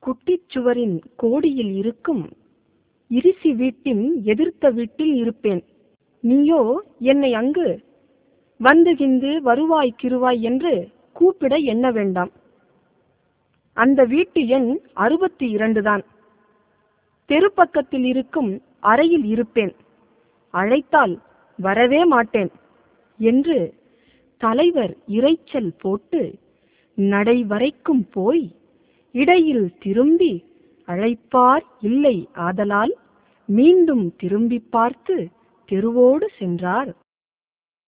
குட்டிச் சுவரின் கோடியில் இருக்கும் இரிசி வீட்டின் எதிர்த்த வீட்டில் இருப்பேன் நீயோ என்னை அங்கு வந்து கிந்து வருவாய் கிருவாய் என்று கூப்பிட எண்ண வேண்டாம் அந்த வீட்டு எண் அறுபத்தி இரண்டு தான் தெருப்பக்கத்தில் இருக்கும் அறையில் இருப்பேன் அழைத்தால் வரவே மாட்டேன் என்று தலைவர் இரைச்சல் போட்டு நடை வரைக்கும் போய் இடையில் திரும்பி அழைப்பார் இல்லை ஆதலால் மீண்டும் திரும்பி பார்த்து தெருவோடு சென்றார்